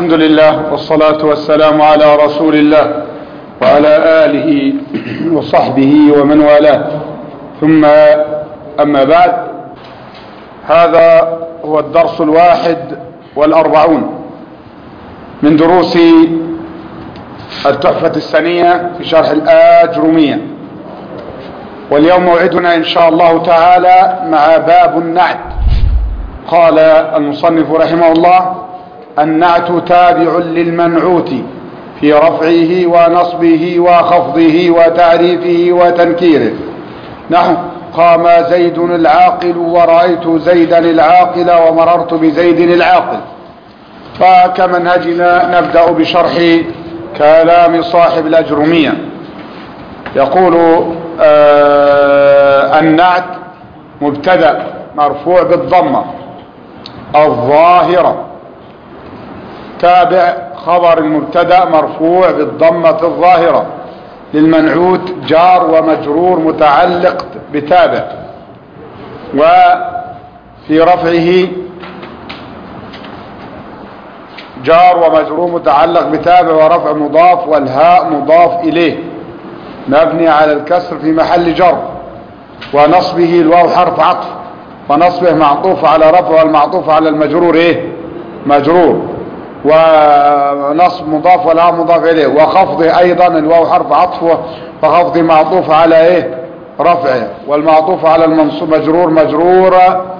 الحمد لله والصلاة والسلام على رسول الله وعلى آله وصحبه ومن والاه ثم أما بعد هذا هو الدرس الواحد والأربعون من دروس التحفة السنية في شرح الآجرمية واليوم موعدنا إن شاء الله تعالى مع باب النعت قال المصنف رحمه الله النعت تابع للمنعوت في رفعه ونصبه وخفضه وتعريفه وتنكيره نحو قام زيد العاقل ورأيت زيدا العاقل ومررت بزيد العاقل فكمنهجنا نبدأ بشرح كلام صاحب الأجرمية يقول آه النعت مبتدأ مرفوع بالضمة الظاهرة تابع خبر المبتدا مرفوع بالضمة الظاهرة للمنعوت جار ومجرور متعلق بتابع وفي رفعه جار ومجرور متعلق بتابع ورفع مضاف والهاء مضاف إليه مبني على الكسر في محل جر ونصبه الواو حرف عطف ونصبه معطوف على رفع والمعطوف على المجرور ايه مجرور ونصب مضاف ولا مضاف اليه وخفضه ايضا الواو حرف عطف وخفضه معطوف على ايه رفعه والمعطوف على المنصوب مجرور مجرور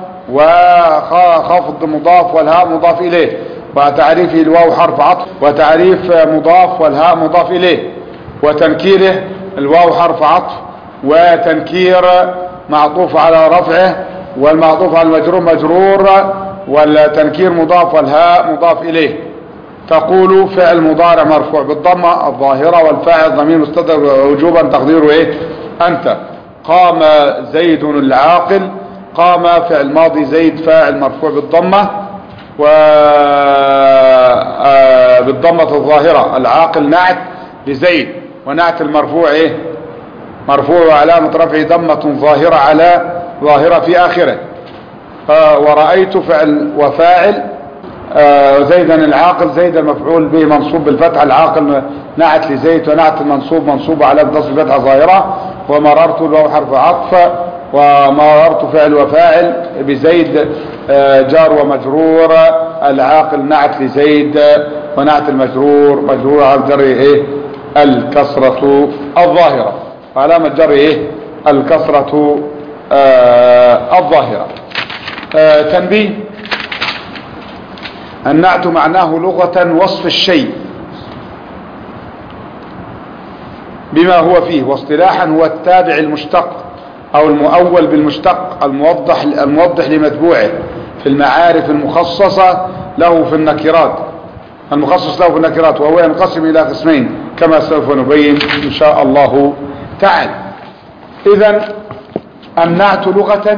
وخفض مضاف والهاء مضاف اليه وتعريفه الواو حرف عطف وتعريف مضاف والهاء مضاف اليه وتنكيره الواو حرف عطف وتنكير معطوف على رفعه والمعطوف على المجرور مجرور والتنكير مضاف والهاء مضاف إليه تقول فعل مضارع مرفوع بالضمة الظاهرة والفاعل ضمير مستتر وجوبا تقديره ايه انت قام زيد العاقل قام فعل ماضي زيد فاعل مرفوع بالضمة و بالضمة الظاهرة العاقل نعت لزيد ونعت المرفوع ايه مرفوع وعلامة رفعه ضمة ظاهرة على ظاهرة في آخره آه ورأيت فعل وفاعل آه زيدا العاقل زيد المفعول به منصوب بالفتح العاقل نعت لزيد ونعت المنصوب منصوب على نصب فتحة ظاهرة ومررت له حرف عطف ومررت فعل وفاعل بزيد آه جار ومجرور العاقل نعت لزيد ونعت المجرور مجرور على الجر ايه الكسرة الظاهرة وعلامة جر ايه الكسرة آه الظاهرة آه تنبيه النعت معناه لغة وصف الشيء بما هو فيه واصطلاحا هو التابع المشتق او المؤول بالمشتق الموضح الموضح لمتبوعه في المعارف المخصصة له في النكرات المخصص له في النكرات وهو ينقسم الى قسمين كما سوف نبين ان شاء الله تعالى اذا النعت لغة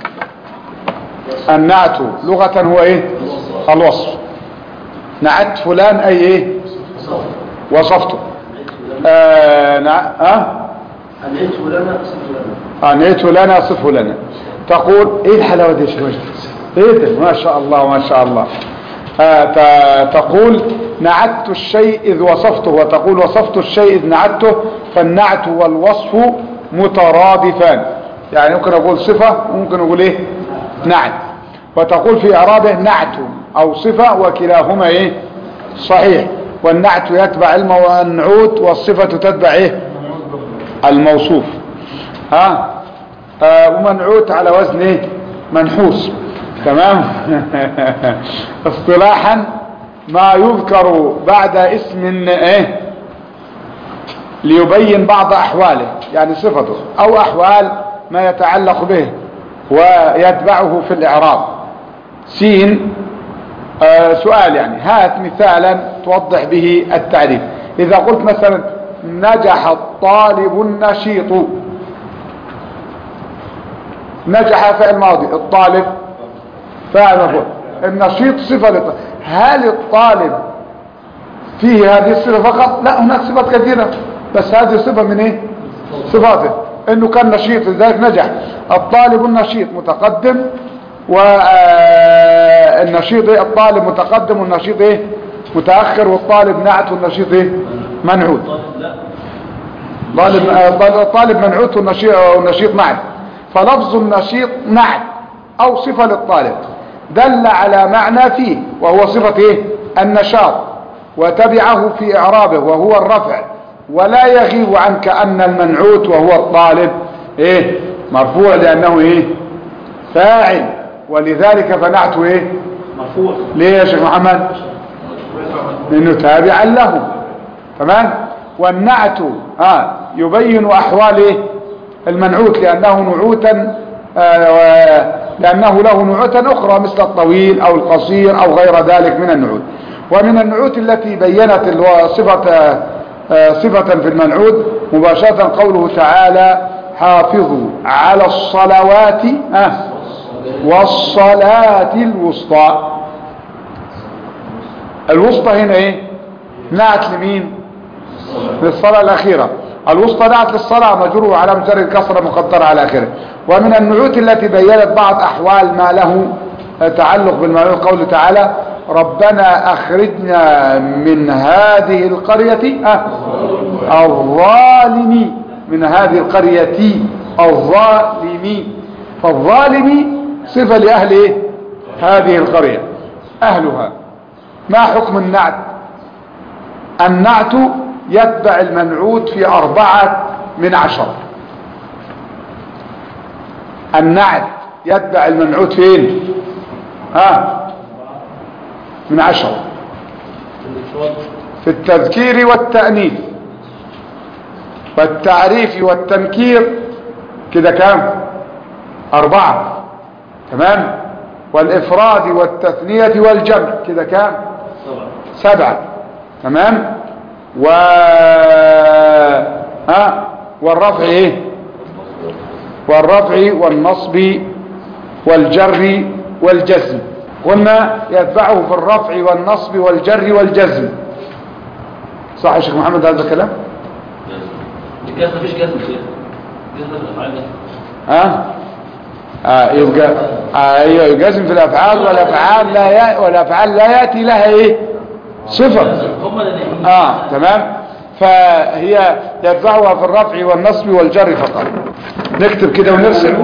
النعت لغة هو ايه الوصف نعت فلان اي ايه وصفته آه نع... آه؟ أنيت لنا صف لنا أنيت لنا صفه لنا تقول ايه الحلاوة دي يا شباب ايه ده ما شاء الله ما شاء الله آه ت... تقول نعت الشيء إذ وصفته وتقول وصفت الشيء إذ نعته فالنعت والوصف مترادفان يعني ممكن أقول صفة وممكن أقول إيه نعت وتقول في إعرابه نعت أو صفة وكلاهما إيه صحيح والنعت يتبع المنعوت والصفة تتبع إيه الموصوف ها آه ومنعوت على وزن إيه منحوس تمام اصطلاحا ما يذكر بعد اسم ايه ليبين بعض احواله يعني صفته او احوال ما يتعلق به ويتبعه في الاعراب سين آه سؤال يعني هات مثالا توضح به التعريف اذا قلت مثلا نجح الطالب النشيط نجح فعل ماضي الطالب فعل مفعول النشيط صفة للطالب هل الطالب فيه هذه الصفة فقط لا هناك صفات كثيرة بس هذه صفة من ايه صفاته انه كان نشيط لذلك نجح الطالب النشيط متقدم والنشيط ايه الطالب متقدم والنشيط ايه متأخر والطالب نعت والنشيط ايه منعوت لا طالب آه، طالب منعوت والنشيط والنشيط نعت فلفظ النشيط نعت او صفة للطالب دل على معنى فيه وهو صفة ايه النشاط وتبعه في اعرابه وهو الرفع ولا يغيب عنك ان المنعوت وهو الطالب ايه مرفوع لانه ايه فاعل ولذلك فنعته ايه مرفوع ليه يا شيخ محمد لانه تابعا له تمام والنعت آه يبين احوال إيه؟ المنعوت لانه نعوتا آه لانه له نعوتا اخرى مثل الطويل او القصير او غير ذلك من النعوت ومن النعوت التي بينت الو- صفة آه، آه، صفة في المنعوت مباشرة قوله تعالى حافظوا على الصلوات آه والصلاة الوسطى الوسطى هنا ايه نعت لمين للصلاة الأخيرة الوسطى نعت للصلاة مجروه على مجرد الكسرة مقدرة على آخره ومن النعوت التي بينت بعض أحوال ما له تعلق بالمعلوم قوله تعالى ربنا أخرجنا من هذه القرية آه، الظالم من هذه القرية الظالم فالظالم صفة لأهل إيه؟ هذه القرية أهلها ما حكم النعت النعت يتبع المنعوت في أربعة من عشرة النعت يتبع المنعوت فين ها من عشرة في التذكير والتأنيث والتعريف والتنكير كده كام أربعة تمام والإفراد والتثنية والجمع كده كام سبعة سبعة تمام و ها والرفع ايه والرفع والنصب والجر والجزم قلنا يتبعه في الرفع والنصب والجر والجزم صح يا شيخ محمد هذا الكلام الجزم مفيش جزم فيها جزم الافعال ده ها آه يبقى آه ايوه يجزم في الافعال والافعال لا ي... والافعال لا ياتي لها ايه صفه هم اللي اه تمام فهي يتبعها في الرفع والنصب والجر فقط نكتب كده ونرسل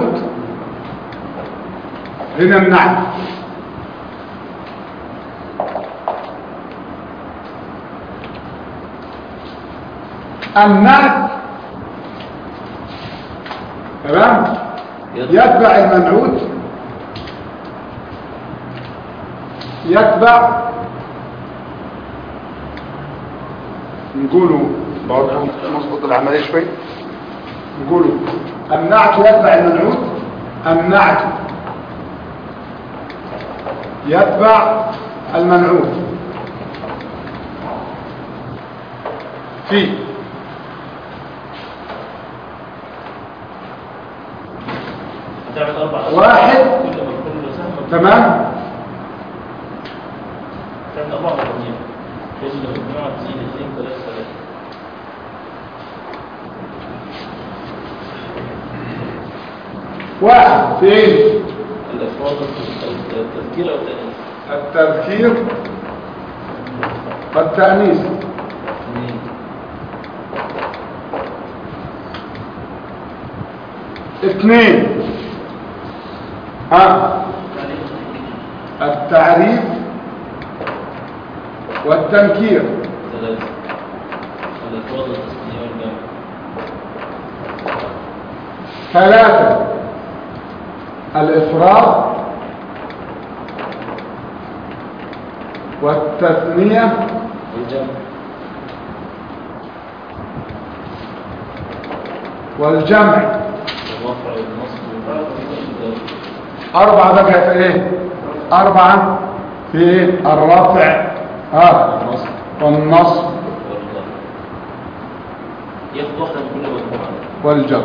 هنا النعت النعت تمام يتبع المنعوت يتبع نقولوا برضه نظبط العملية شوي نقولوا النعت يتبع المنعوت النعت يتبع المنعوت في هتعمل اربع واحد كل ما كل سهم تمام تعمل اربع مجاميع كل مجموعة تزيد اثنين ثلاثة ثلاثة واحد فين الافراد التذكير او التأنيث التذكير والتأنيث اثنين اثنين ها التعريف والتنكير ثلاثة الافراد التسمية والجمع ثلاثة الإفراد والتثنية والجمع والجمع الرفع والنصب والجر أربعة بقى في إيه أربعة في إيه الرفع ها والنصب والنصب والجر ياخد واحدة من كل مجموعة والجر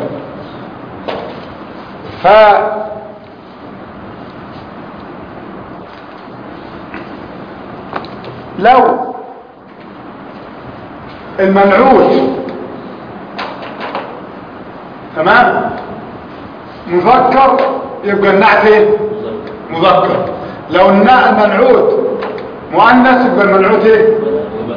ف لو المنعوت تمام مذكر يبقى النعت ايه مذكر مذكر لو النا- المنعوت مؤنث يبقى المنعوت ايه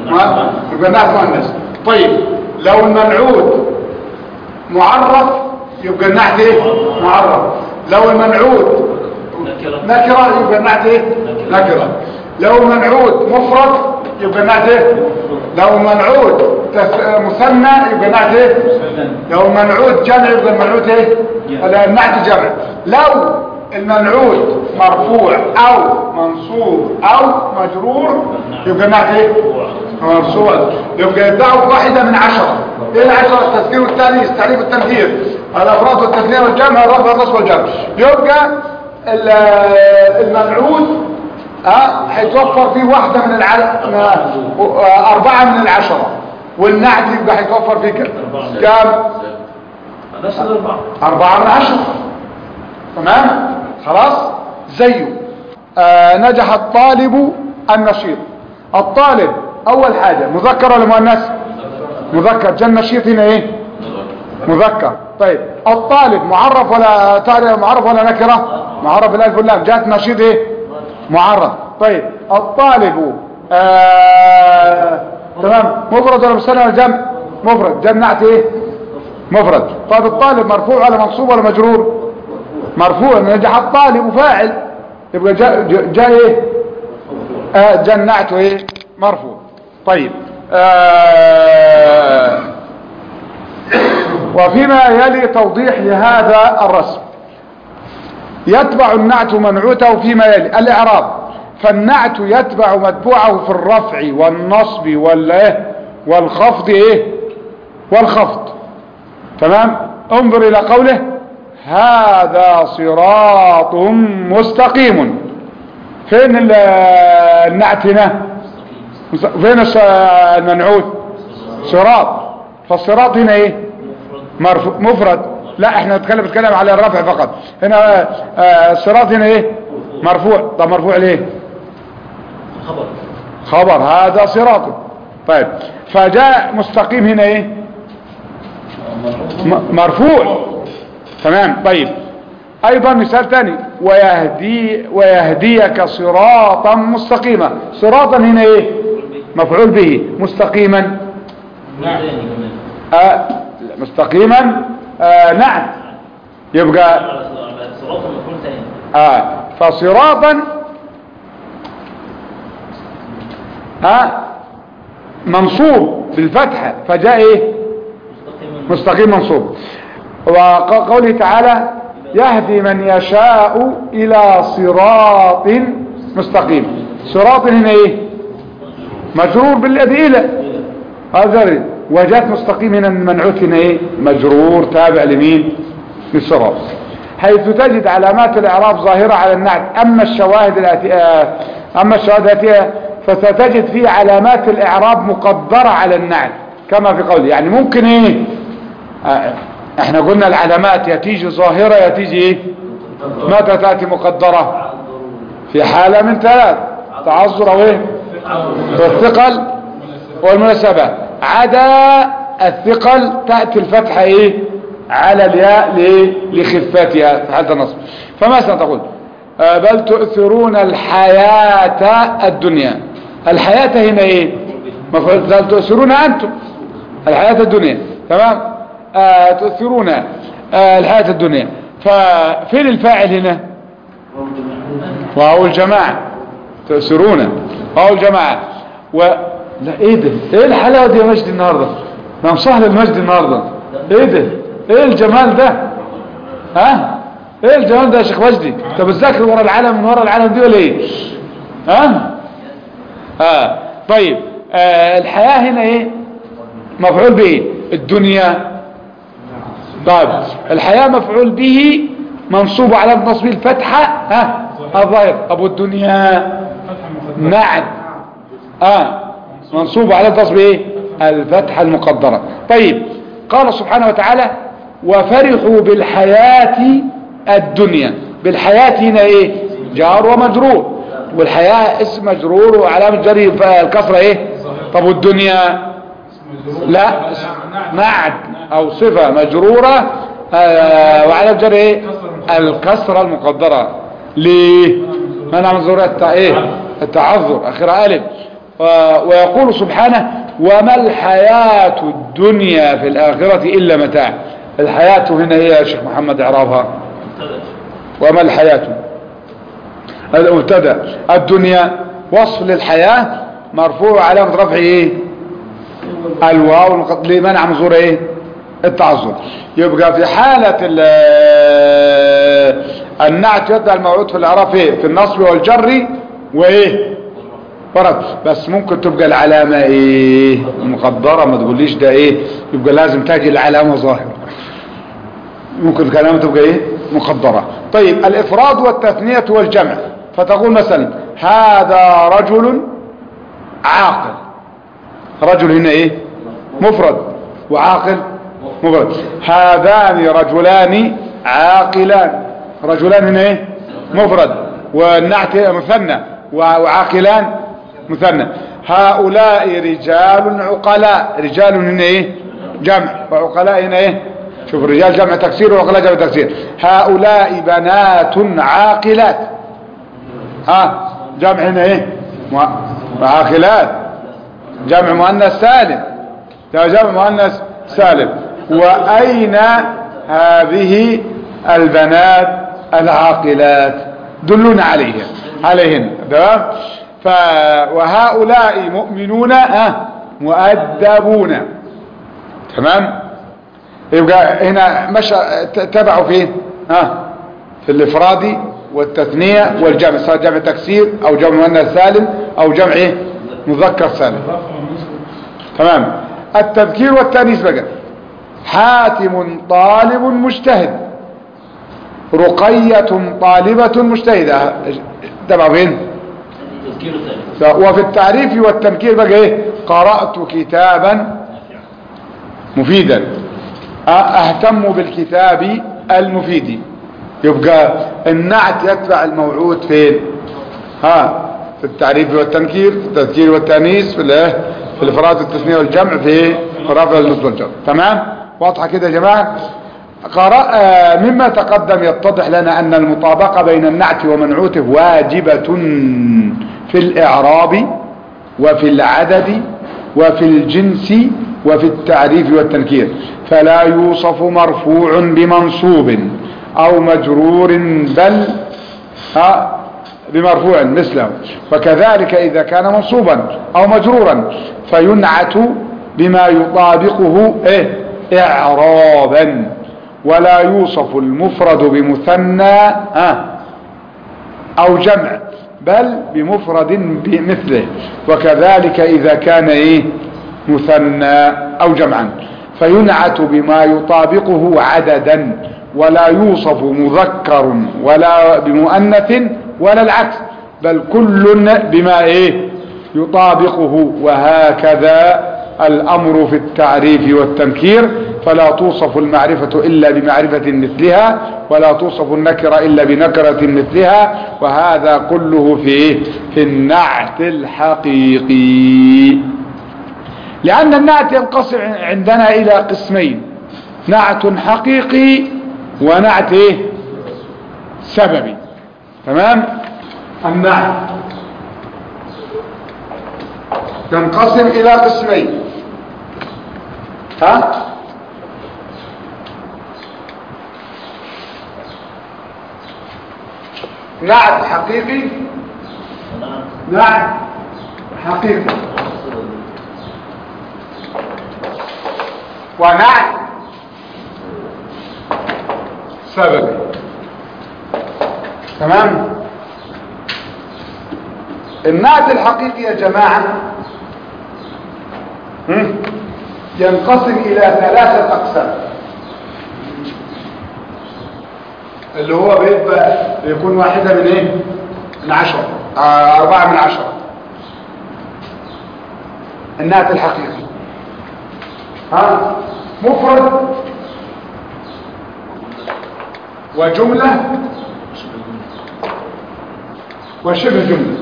ما يبقى نعت مؤنث طيب لو المنعود معرف يبقى النعت ايه معرف لو المنعود نكرة نكرة يبقى النعت ايه نكرة لو المنعود مفرد يبقى النعت ايه لو المنعود تس- مثنى يبقى النعت ايه لو المنعود جمع يبقى المنعود ايه لا النعت جمع لو المنعود مرفوع او منصوب او مجرور يبقى النعت ايه مرفوع يبقى يدعوا واحدة من عشرة ايه العشرة التذكير والتانيث التعريف والتنكير الافراد والتثنية والجمع الرفع والنصب والجمع يبقى ال- المنعود ها هيتوفر فيه واحدة من الع... م- أربعة من العشرة والنعت يبقى هيتوفر فيه كم؟ كم؟ نفس الأربعة أربعة من عشرة تمام؟ خلاص؟ زيه آه نجح الطالب النشيط الطالب أول حاجة مذكر ولا مؤنث؟ مذكر جاء النشيط هنا إيه؟ مذكر طيب الطالب معرف ولا تعرف معرف ولا نكرة؟ معرف بالالف واللام جاءت نشيط إيه؟ معرف طيب الطالب آه تمام مفرد ولا مثنى ولا جمع مفرد جمعت ايه مفرد طيب الطالب مرفوع ولا منصوب ولا مجرور مرفوع نجح الطالب فاعل يبقى جاء جاء, جاء ايه آه جنعته ايه مرفوع طيب آه وفيما يلي توضيح لهذا الرسم يتبع النعت منعوته فيما يلي الإعراب فالنعت يتبع متبوعه في الرفع والنصب والإيه والخفض إيه والخفض تمام انظر إلى قوله هذا صراط مستقيم فين ال- النعت هنا فين الس- المنعوت صراط فالصراط هنا ايه مرفوع مفرد لا احنا نتكلم نتكلم على الرفع فقط هنا آه، الصراط هنا ايه مرفوع طب مرفوع ليه خبر خبر هذا صراط طيب فجاء مستقيم هنا ايه م- مرفوع تمام طيب ايضا مثال ثاني ويهدي ويهديك صراطا مستقيما صراطا هنا ايه مفعول به مستقيما نعم آه مستقيما آه نعم يبقى صراط مفعول ثاني آه فصراطا آه منصوب بالفتحة فجاء ايه مستقيم مستقيم منصوب وقوله تعالى يهدي من يشاء إلى صراط مستقيم صراط هنا ايه مجرور بالذي إلى هذا ال- وجات مستقيم هنا المنعوت هنا ايه مجرور تابع لمين للصراط حيث تجد علامات الإعراب ظاهرة على النعت أما الشواهد التي آه، أما الشواهد التي فستجد فيه علامات الإعراب مقدرة على النعت كما في قوله يعني ممكن ايه آه، احنا قلنا العلامات يتيجي ظاهرة يتيجي ايه متى تأتي مقدرة في حالة من ثلاث تعذر او ايه والثقل والمناسبة عدا الثقل تأتي الفتحة ايه على الياء لإيه؟ لخفتها في حالة النصب فمثلا تقول آه، بل تؤثرون الحياة الدنيا الحياة هنا ايه مفعول بل تؤثرون انتم الحياة الدنيا تمام آه تؤثرون آه الحياة الدنيا ففين الفاعل هنا واو الجماعة تؤثرون واو الجماعة و لا ايه ده ايه الحلاوة دي يا مجدي النهاردة ده مصاح للمجد النهاردة ايه ده ايه الجمال ده ها ايه الجمال ده يا شيخ مجدي انت بتذاكر ورا العالم من ورا العالم دي ولا ايه ها اه طيب آه الحياة هنا ايه مفعول به الدنيا طيب الحياة مفعول به منصوب على نصب الفتحة ها الظاهر ابو الدنيا نعم اه منصوب على نصب ايه الفتحة المقدرة طيب قال سبحانه وتعالى وفرحوا بالحياة الدنيا بالحياة هنا ايه جار ومجرور والحياة اسم مجرور وعلامة جره الكسرة ايه طب والدنيا لا نعت او صفة مجرورة آه وعلى جر ايه الكسرة المقدرة ليه منع من ظهور التع... ايه التعذر اخرها الف و- ويقول سبحانه وما الحياة الدنيا في الآخرة إلا متاع الحياة هنا هي يا شيخ محمد إعرابها مبتدا وما الحياة المبتدا الدنيا وصف للحياة مرفوع علامة رفعه ايه الواو المقد- لمنع مزور ايه التعذر يبقى في حالة ال- النعت يدعى الموعود في الاعراف ايه في النصب والجر وايه فرد بس ممكن تبقى العلامة ايه مقدرة ما تقوليش ده ايه يبقى لازم تجي العلامة ظاهرة ممكن الكلام تبقى ايه مقدرة طيب الافراد والتثنية والجمع فتقول مثلا هذا رجل عاقل رجل هنا ايه مفرد وعاقل مفرد هذان رجلان عاقلان رجلان هنا ايه مفرد والنعت مثنى وعاقلان مثنى هؤلاء رجال عقلاء رجال هنا ايه جمع وعقلاء هنا ايه شوف الرجال جمع تكسير وعقلاء جمع تكسير هؤلاء بنات عاقلات ها جمع هنا ايه مع- عاقلات جمع مؤنث سالم ده جمع مؤنث سالم واين هذه البنات العاقلات دلونا عليها عليهن تمام ف وهؤلاء مؤمنون ها مؤدبون تمام يبقى هنا مشى ت- تبعوا فين ها في الافراد والتثنية والجمع سواء جمع تكسير او جمع مؤنث سالم او جمع ايه مذكر سالم تمام التذكير والتانيث بقى حاتم طالب مجتهد رقية طالبة مجتهدة تبع فين تذكير الثاني وفي التعريف والتنكير بقى ايه قرأت كتابا مفيدا اهتم بالكتاب المفيد يبقى النعت يتبع الموعود فين ها في التعريف والتنكير في التذكير والتانيث في الايه في الافراد والتثنيه والجمع في رفع النصب والجر تمام واضحه كده يا جماعه قرأ آه، مما تقدم يتضح لنا أن المطابقة بين النعت ومنعوته واجبة في الإعراب وفي العدد وفي الجنس وفي التعريف والتنكير فلا يوصف مرفوع بمنصوب أو مجرور بل ها بمرفوع مثله وكذلك إذا كان منصوبا أو مجرورا فينعت بما يطابقه إيه إعرابا ولا يوصف المفرد بمثنى ها أو جمع بل بمفرد بمثله وكذلك إذا كان إيه مثنى أو جمعا فينعت بما يطابقه عددا ولا يوصف مذكر ولا بمؤنث ولا العكس بل كل بما إيه يطابقه وهكذا الأمر في التعريف والتنكير فلا توصف المعرفة إلا بمعرفة مثلها ولا توصف النكرة إلا بنكرة مثلها وهذا كله في إيه؟ في النعت الحقيقي لأن النعت ينقسم عندنا إلى قسمين نعت حقيقي ونعت إيه؟ سببي تمام النعت ينقسم إلى قسمين ها نعت حقيقي نعم نعت حقيقي ونعت سببي تمام النعت الحقيقي يا جماعة هم؟ ينقسم إلى ثلاثة أقسام اللي هو بيبقى بيكون واحدة من ايه من عشرة آه أربعة من عشرة النعت الحقيقي ها مفرد وجملة وشبه جملة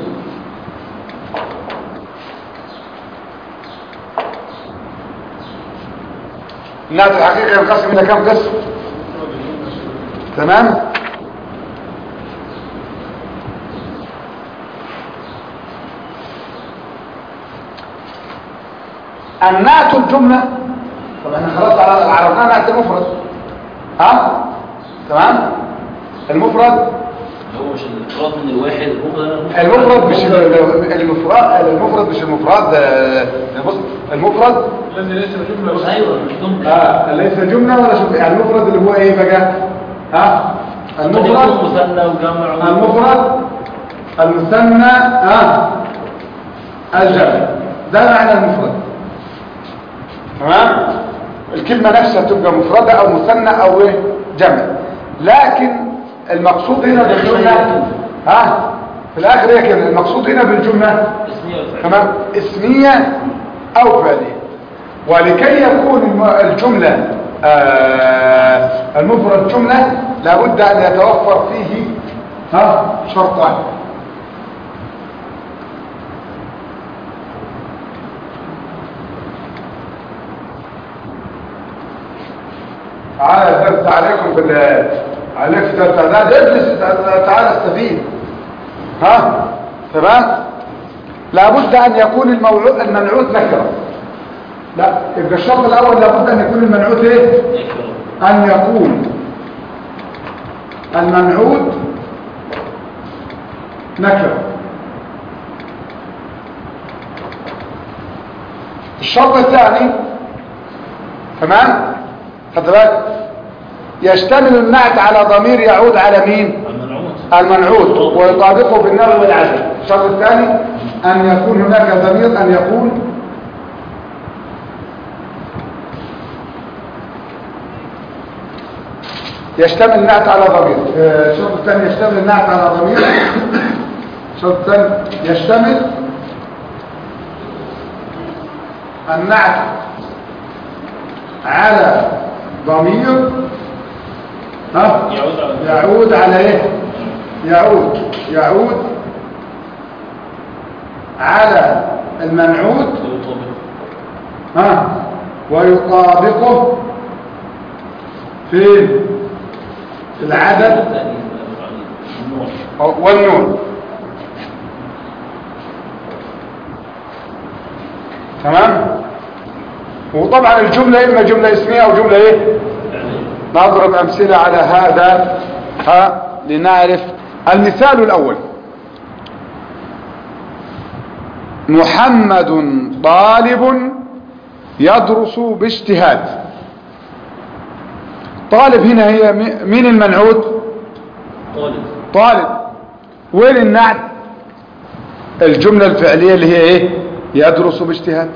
النعت الحقيقي ينقسم إلى كم قسم تمام النعت الجملة طب احنا خلاص عرفنا نعت المفرد ها تمام المفرد هو مش الافراد من الواحد المفرد المفرد مش ال- المفرد المفرد مش المفرد آه، بص المفرد الذي ليس جملة ايوه مش جمله آه ليس جملة ولا شبه يعني المفرد اللي هو ايه بقى ها قد يكون المفرد مثنى وجمع المفرد المثنى ها الجمع ده معنى المفرد تمام الكلمة نفسها تبقى مفردة او مثنى او ايه جمع لكن المقصود هنا بالجملة ها في الاخر هي كده المقصود هنا بالجملة اسميه وفعل تمام اسمية او فعلية ولكي يكون الم- الجملة آه، المفرد جملة لابد ان يتوفر فيه ها شرطان تعالى درس عليكم في ال- عليك في درس اعداد اجلس تعالى استفيد ها تمام لابد ان يكون الموعود المنعوت نكره لا يبقى الشرط الاول لابد ان يكون المنعوت ايه يكفر. ان يكون المنعوت نكره الشرط الثاني تمام خد بالك يشتمل النعت على ضمير يعود على مين المنعوت المنعوت ويطابقه بالنوع والعدد الشرط الثاني أن يكون هناك ضمير أن يكون يشتمل النعت على ضمير آه، الشرط الثاني يشتمل النعت على ضمير الشرط الثاني يشتمل النعت على ضمير ها يعود على يعود على ايه يعود يعود على المنعوت ويطابق. ها ويطابقه في في العدد التأنيث النوع والنون تمام وطبعا الجملة إما جملة اسمية أو جملة إيه نضرب أمثلة على هذا ها لنعرف المثال الأول محمد طالب يدرس باجتهاد طالب هنا هي مي- مين المنعوت طالب طالب وين النعت الجملة الفعلية اللي هي ايه يدرس باجتهاد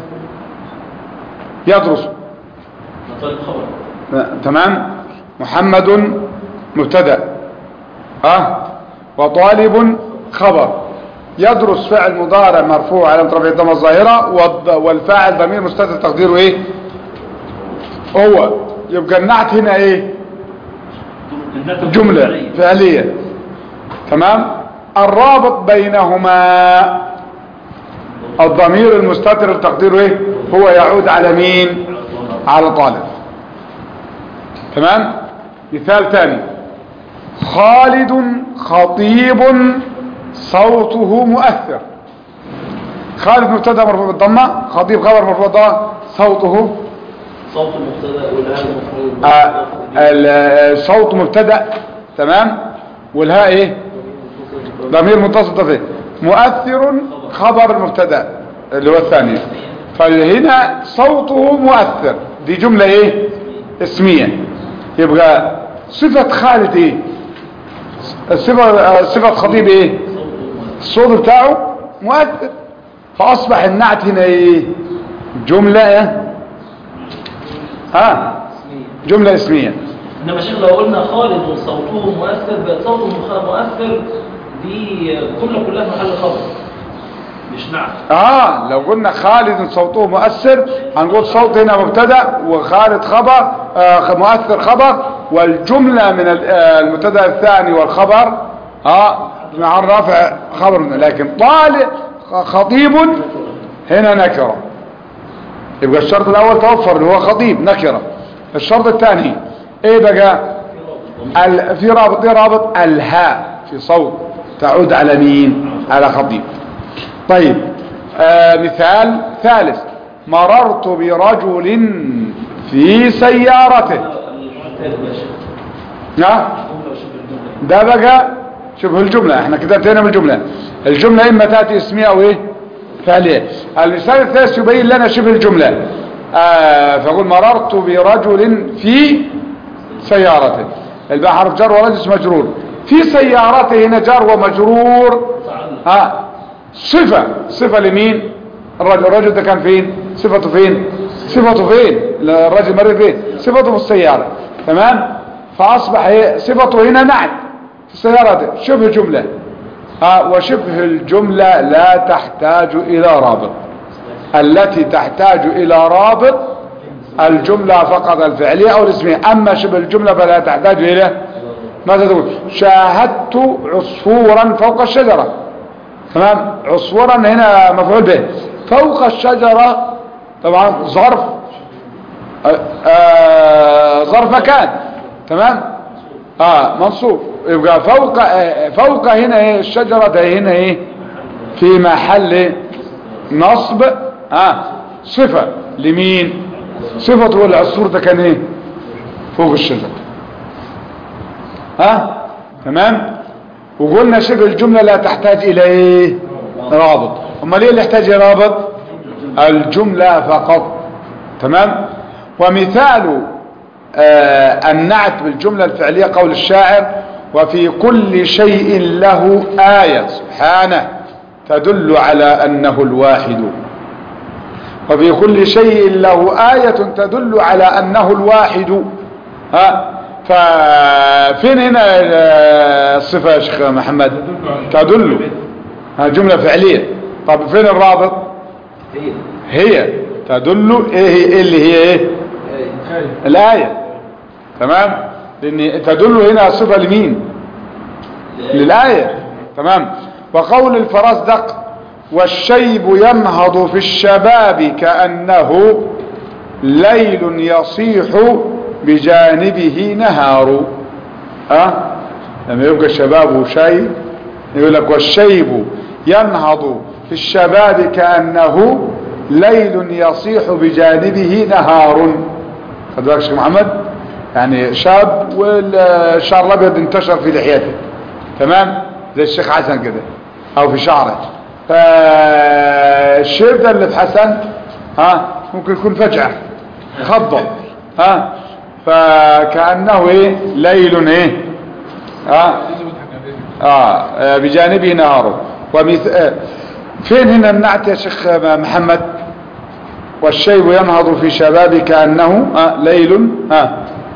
يدرس طالب خبر تمام محمد مبتدا اه وطالب خبر يدرس فعل مضارع مرفوع على رفع الضمه الظاهره والض- والفاعل ضمير مستتر تقديره ايه هو يبقى النعت هنا ايه النعت جملة الفعلية. فعلية تمام الرابط بينهما الضمير المستتر تقديره ايه هو يعود على مين على طالب تمام مثال ثاني خالد خطيب صوته مؤثر خالد مبتدا مرفوع بالضمه خطيب خبر مرفوع بالضمه صوته صوت المبتدا والهاء المفعول آه، ال- الصوت مبتدا تمام والهاء ايه ضمير متصل ضمير مؤثر خبر المبتدا اللي هو الثاني فهنا صوته مؤثر دي جملة ايه اسمية يبقى صفة خالد ايه الصفة آه، صفة خطيب ايه الصوت بتاعه مؤثر فاصبح النعت هنا ايه جملة إيه؟ ها جملة اسمية انما شيخ لو قلنا خالد صوته مؤثر بقى صوته مخ- مؤثر دي جمله كلها في محل خبر مش نعم اه لو قلنا خالد صوته مؤثر هنقول صوت هنا مبتدا وخالد خبر آه مؤثر خبر والجملة من ال- آه، المبتدا الثاني والخبر اه مع الرفع خبر منه. لكن طالب خطيب هنا نكرة يبقى الشرط الاول توفر اللي هو خطيب نكرة الشرط الثاني ايه بقى ال- في رابط ايه رابط الهاء في صوت تعود على مين على خطيب طيب آه مثال ثالث مررت برجل في سيارته المعتاد ماشي نعم جملة وشبه الجملة ده بقى شبه الجملة احنا كده انتهينا من الجملة الجملة اما تأتي اسمية او ايه فعلية المثال الثالث يبين لنا شبه الجملة آه فقول مررت برجل في سيارته الباء حرف جر ورجل مجرور في سيارته هنا جر ومجرور تعلق ها صفة صفة لمين الرجل الرجل ده كان فين صفته فين صفته فين الرجل مر فين صفته في السيارة تمام فأصبح إيه؟ صفته هنا نعت في السيارة دي. شبه جملة ها وشبه الجملة لا تحتاج إلى رابط التي تحتاج إلى رابط الجملة فقط الفعلية أو الاسمية أما شبه الجملة فلا تحتاج إلى ماذا تقول شاهدت عصفورا فوق الشجرة تمام عصفورا هنا مفعول به فوق الشجرة طبعا ظرف آه، آه، ظرف مكان تمام اه منصوب يبقى فوق آه، فوق هنا ايه الشجرة ده هنا ايه في محل نصب اه صفة لمين صفة العصفور ده كان ايه فوق الشجرة ها تمام وقلنا شبه الجملة لا تحتاج الى ايه رابط امال ايه اللي يحتاج الى رابط الجملة فقط تمام ومثال آه النعت بالجملة الفعلية قول الشاعر وفي كل شيء له آية سبحانه تدل على أنه الواحد وفي كل شيء له آية تدل على أنه الواحد ها ففين هنا آه، الصفة يا شيخ محمد تدل ها جملة فعلية طب فين الرابط هي هي تدل ايه هي إيه اللي هي ايه الآية تمام لان تدل هنا صفة لمين للآية تمام وقول الفرزدق والشيب ينهض في الشباب كأنه ليل يصيح بجانبه نهار أه؟ لما يبقى الشباب شيب يقول لك والشيب ينهض في الشباب كأنه ليل يصيح بجانبه نهار خد بالك شيخ محمد يعني شاب والشعر الابيض انتشر في لحيته تمام زي الشيخ حسن كده او في شعره فالشيب ده اللي في حسن ها ممكن يكون فجأة خضة ها فكأنه ايه ليل ايه ها اه بجانبه نهار ومث... آه، فين هنا النعت يا شيخ محمد والشيب ينهض في شباب كأنه آه ليل آه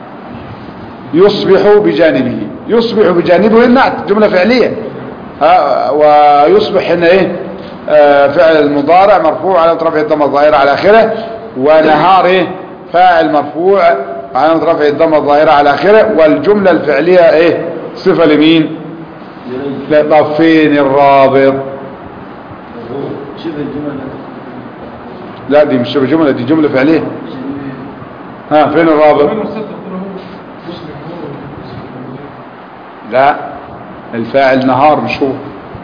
يصبح بجانبه يصبح بجانبه النعت جملة فعلية آه ويصبح هنا ايه آه فعل المضارع مرفوع على رفع الضمة الظاهرة على آخره ونهار ايه فاعل مرفوع على رفع الضمة الظاهرة على آخره والجملة الفعلية ايه صفة لمين لا طب فين الرابط شبه الجملة لا دي مش شبه جملة دي جملة فعلية ها فين الرابط لا الفاعل نهار مش هو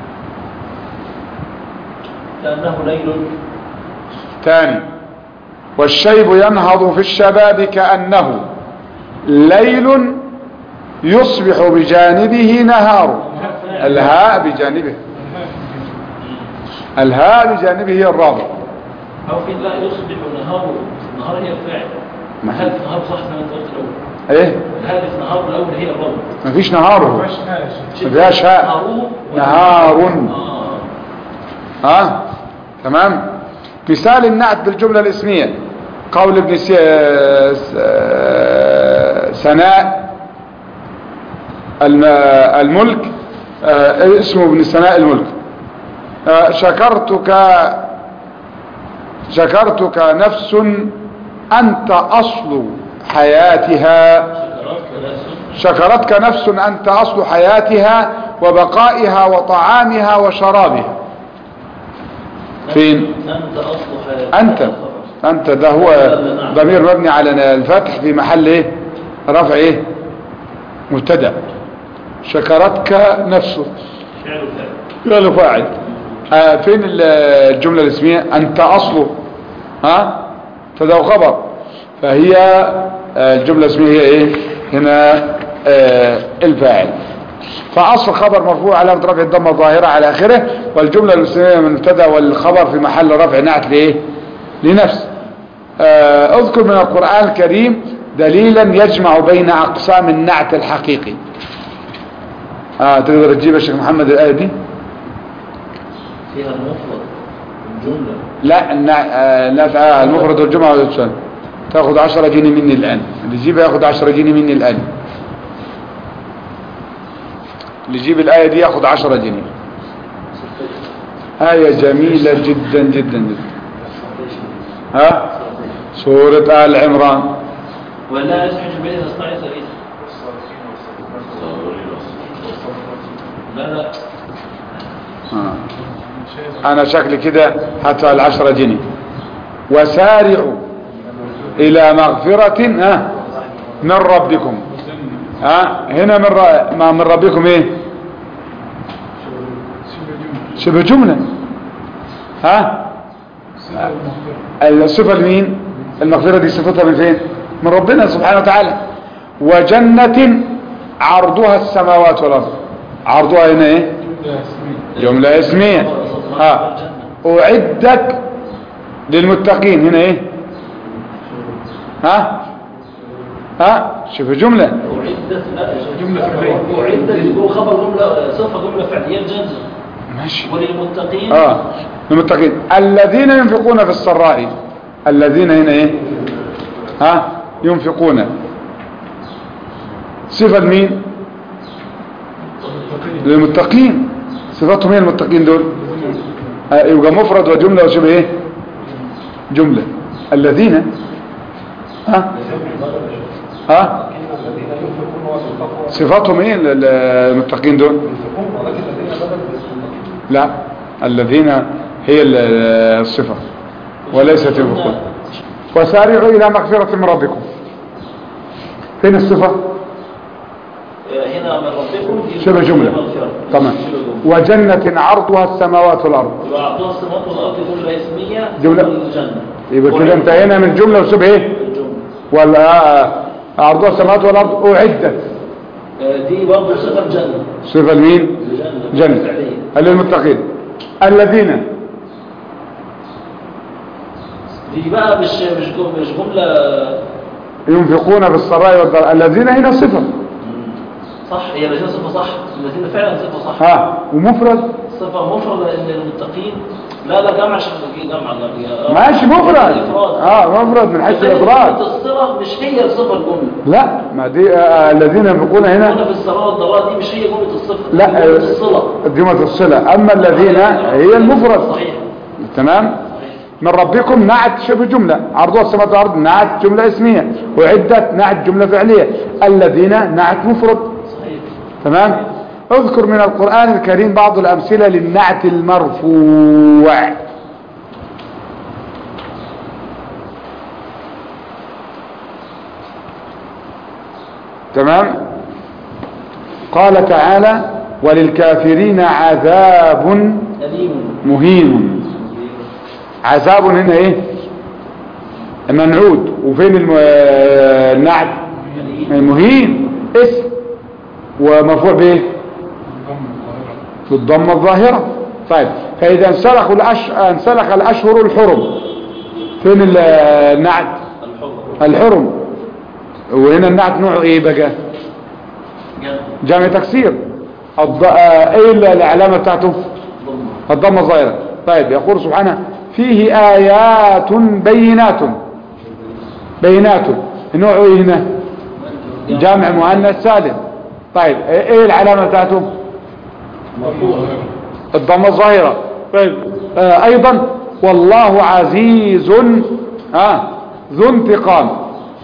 كأنه ليل تاني والشيب ينهض في الشباب كأنه ليل يصبح بجانبه نهار الهاء بجانبه الهاء بجانبه هي الرابط أو في لا يصبح نهار نهار هي الفاعل ما هي- هذا نهار صح زي ما انت قلت الأول ايه هذا نهار الأول هي الرابط مفيش نهاره ما فيهاش هاء نهاره نهار آه. ها تمام مثال النعت بالجملة الاسمية قول ابن سي... س- سناء الم... الملك آه، اسمه ابن سناء الملك آه، شكرتك شكرتك نفس أنت أصل حياتها شكرات شكرتك وناس نفس أنت أصل حياتها وبقائها وطعامها وشرابها فين أنت أصل حياتك أنت أنت ده هو ضمير مبني على الفتح في محل إيه رفع إيه مبتدا شكرتك نفسك فعل فعل فعل فاعل آه فين ال- الجملة الاسمية أنت أصله ها مبتدا وخبر فهي آه، الجملة الاسمية هي ايه هنا آه، الفاعل فاصل خبر مرفوع علامة رفع الضمة الظاهرة على اخره والجملة الاسمية من مبتدا والخبر في محل رفع نعت لايه لنفس آه، اذكر من القرآن الكريم دليلا يجمع بين اقسام النعت الحقيقي اه تقدر تجيب يا شيخ محمد الآية دي فيها المفرد الجملة لا النع... آه لا آه المفرد والجمعة والإنسان تاخذ 10 جنيه مني الآن اللي يجيبها ياخذ 10 جنيه مني الآن اللي يجيب الآية دي ياخذ 10 جنيه آية جميلة جدا جدا جدا ها سورة آل عمران ولا يسمح بين الاصطناع ثلاثة لا لا آه. أنا شكلي كده هدفع العشرة جنيه وسارعوا إلى مغفرة ها من ربكم ها هنا من ر... ما من ربكم ايه شبه جملة ها الصفة لمين المغفرة دي صفتها من فين من ربنا سبحانه وتعالى وجنة عرضها السماوات والأرض عرضها هنا ايه جملة اسمية ها أعدت للمتقين هنا ايه ها ها شوف جملة أعدت لا جملة فعلية أعدت يقول خبر جملة صفة جملة فعلية الجنة ماشي وللمتقين اه للمتقين الذين ينفقون في السراء الذين هنا ايه ها ينفقون صفة مين للمتقين صفاتهم ايه المتقين دول آه، يبقى مفرد وجملة وشبه ايه جملة الذين ها ها صفاتهم ايه ال- ال- المتقين دول لا الذين هي ال- الصفة وليست ينفقون وسارعوا إلى مغفرة من ربكم فين الصفة هنا من ربكم شبه جملة مغفرة. تمام شبه جملة وجنة عرضها السماوات والأرض يبقى أعطوها السماوات والأرض جملة اسمية جملة. الجنة يبقى كده انتهينا من جملة وشبه ايه الجملة ولا آه، عرضها السماوات والأرض أعدت آه، دي برضه صفة الجنة صفة لمين الجنة جنة فعلية. للمتقين الذين دي بقى مش مش جم- مش جملة ينفقون في السراء والضراء الذين هنا صفة صح هي الذين صفة صح الذين فعلا صفة صح ها ومفرد صفة مفردة ان المتقين لا لا جمع شكل جمع لا ماشي مفرد الإفراد. اه مفرد من حيث لكن الافراد صفة الصلة مش هي الصفة الجملة لا ما دي آه الذين ينفقون هنا هنا في السراء والضراء دي مش هي جملة الصفة لا دي جملة الصلة جملة الصلة اما الذين هي المفرد صحيح تمام صحيح من ربكم نعت شبه جملة عرضها السماء والارض نعت جملة اسمية وعدت نعت جملة فعلية الذين نعت مفرد صحيح تمام اذكر من القرآن الكريم بعض الامثلة للنعت المرفوع تمام قال تعالى وللكافرين عذاب أليم مهين عذاب هنا ايه منعود وفين الم... النعت المهين اسم ومرفوع بايه في الضمه الظاهره طيب فاذا انسلخ الأش... انسلخ الاشهر الحرم فين ال- النعت الحر الحرم وهنا النعت نوعه ايه بقى جنة جامع تكسير الض... آه، ايه ال- العلامه بتاعته ضمة الضمه الظاهره طيب يقول سبحانه فيه ايات بينات بينات نوعه ايه هنا جامع مؤنث سالم طيب ايه العلامه بتاعته مرفوع الضمه الظاهره طيب آه ايضا والله عزيز ها ذو انتقام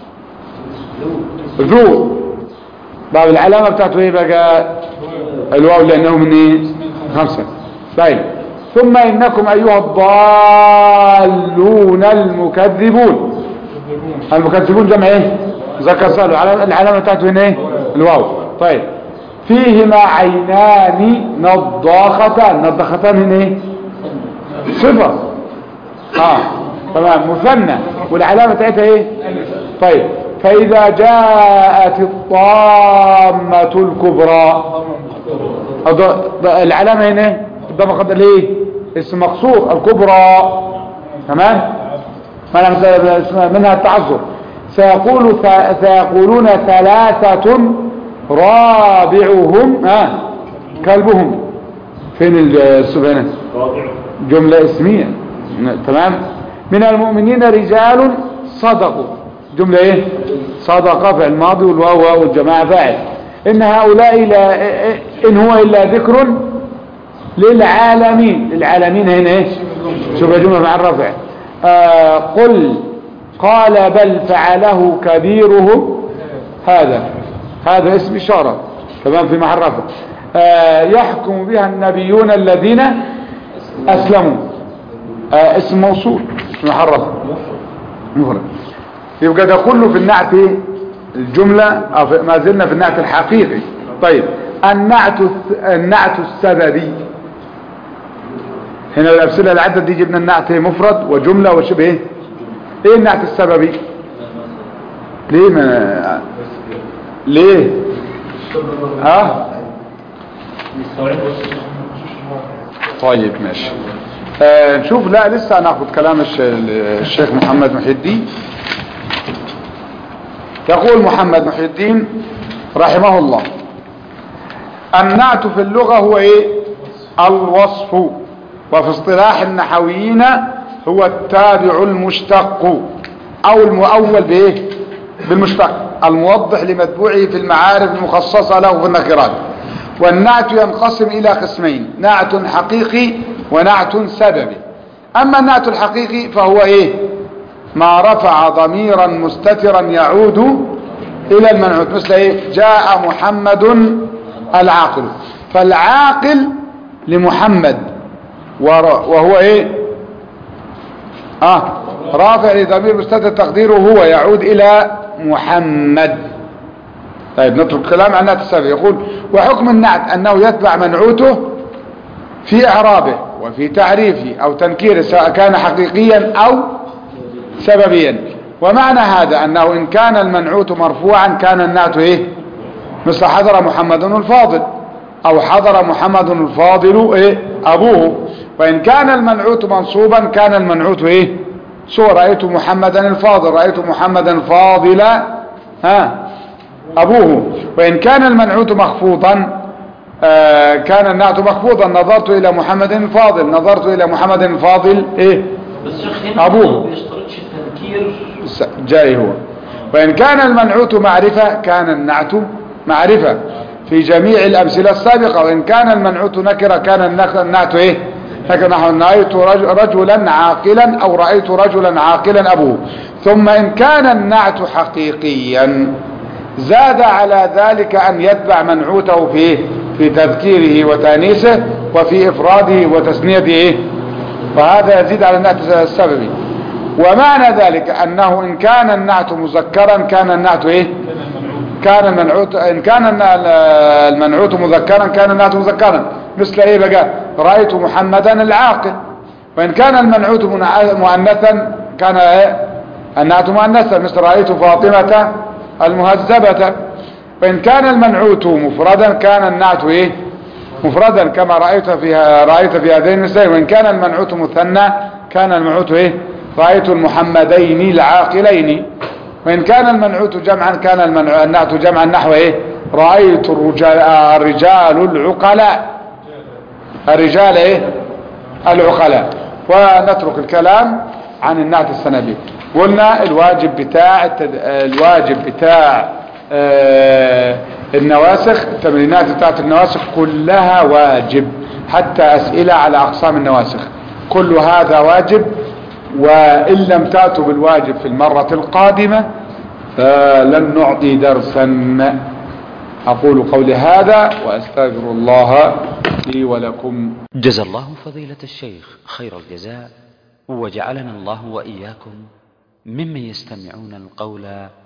ذو طيب العلامه بتاعته ايه بقى الواو لانه من ايه خمسه طيب ثم انكم ايها الضالون المكذبون المكذبون جمع ايه ذكر سأل العلامة بتاعته هنا ايه الواو طيب فيهما عينان نضاختان نضاختان هنا ايه صفة اه تمام مثنى والعلامة بتاعتها ايه طيب فإذا جاءت الطامة الكبرى أض- العلامة هنا إيه؟ قدام قدر ليه اسم مقصور الكبرى تمام ما لم منها التعذر سيقول ث- سيقولون ثلاثة رابعهم آه كلبهم فين السبحانه جملة اسمية تمام من المؤمنين رجال صدقوا جملة ايه صدق فعل ماضي والواو واو الجماعة فاعل ان هؤلاء لا ان هو الا ذكر للعالمين للعالمين هنا ايه شوف يا جملة مع الرفع آه قل قال بل فعله كبيرهم هذا هذا اسم إشارة تمام في محل رفع آه يحكم بها النبيون الذين أسلموا آه اسم موصول في محل رفع مفرد يبقى ده كله في النعت إيه؟ الجملة أو في- ما زلنا في النعت الحقيقي طيب النعت الس- النعت السببي هنا الأمثلة العدد دي جبنا النعت مفرد وجملة وشبه ايه ايه النعت السببي ليه ما ليه اه طيب ماشي آه نشوف لا لسه هناخد كلام الش- الشيخ محمد محي الدين يقول محمد محي الدين رحمه الله النعت في اللغة هو ايه الوصف وفي اصطلاح النحويين هو التابع المشتق او المؤول بايه بالمشتق الموضح لمتبوعه في المعارف المخصصة له في النكرات والنعت ينقسم الى قسمين نعت حقيقي ونعت سببي اما النعت الحقيقي فهو ايه ما رفع ضميرا مستترا يعود الى المنعوت مثل ايه جاء محمد العاقل فالعاقل لمحمد ور- وهو ايه اه رافع لضمير مستتر تقديره هو يعود الى محمد طيب نترك كلام عن نعت السبب يقول وحكم النعت انه يتبع منعوته في اعرابه وفي تعريفه او تنكيره سواء كان حقيقيا او سببيا ومعنى هذا انه ان كان المنعوت مرفوعا كان النعت ايه مثل حضر محمد الفاضل او حضر محمد الفاضل ايه ابوه وان كان المنعوت منصوبا كان المنعوت ايه سو رأيت محمدا الفاضل رأيت محمدا فاضلا ها ابوه وان كان المنعوت مخفوضا آه كان النعت مخفوضا نظرت الى محمد الفاضل نظرت الى محمد الفاضل ايه بس شيخ هنا أبوه. ما بيشترطش التنكير س- جاي هو وإن كان المنعوت معرفة كان النعت معرفة في جميع الأمثلة السابقة وإن كان المنعوت نكرة كان النك- النعت إيه نكرة نحو رأيت رج- رجلا عاقلا أو رأيت رجلا عاقلا أبوه ثم إن كان النعت حقيقيا زاد على ذلك أن يتبع منعوته في إيه؟ في تذكيره وتانيسه وفي إفراده وتسنيته إيه؟ وهذا يزيد على النعت السببي ومعنى ذلك أنه إن كان النعت مذكرا كان النعت إيه كان المنعوت إن كان الن- المنعوت مذكرا كان النعت مذكرا مثل إيه بقى رأيت محمدا العاقل وإن كان المنعوت منع- مؤنثا كان إيه النعت مؤنثا مثل رأيت فاطمة المهذبة وإن كان المنعوت مفردا كان النعت إيه مفردا كما رأيت فيها رأيت في هذين المثالين وإن كان المنعوت مثنى كان المنعوت إيه رأيت المحمدين العاقلين وإن كان المنعوت جمعا كان المنع- النعت جمعا نحو إيه رأيت الرجال, الرجال العقلاء الرجال إيه العقلاء ونترك الكلام عن النعت السنبي قلنا الواجب بتاع التد... الواجب بتاع آه، النواسخ التمرينات بتاعت النواسخ كلها واجب حتى أسئلة على أقسام النواسخ كل هذا واجب وإن لم تأتوا بالواجب في المرة القادمة فلن نعطي درسا أقول قولي هذا وأستغفر الله لي ولكم جزى الله فضيلة الشيخ خير الجزاء وجعلنا الله وإياكم ممن يستمعون القول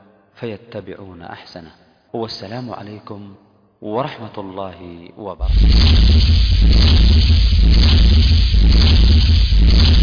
فيتبعون أحسنه والسلام عليكم ورحمة الله وبركاته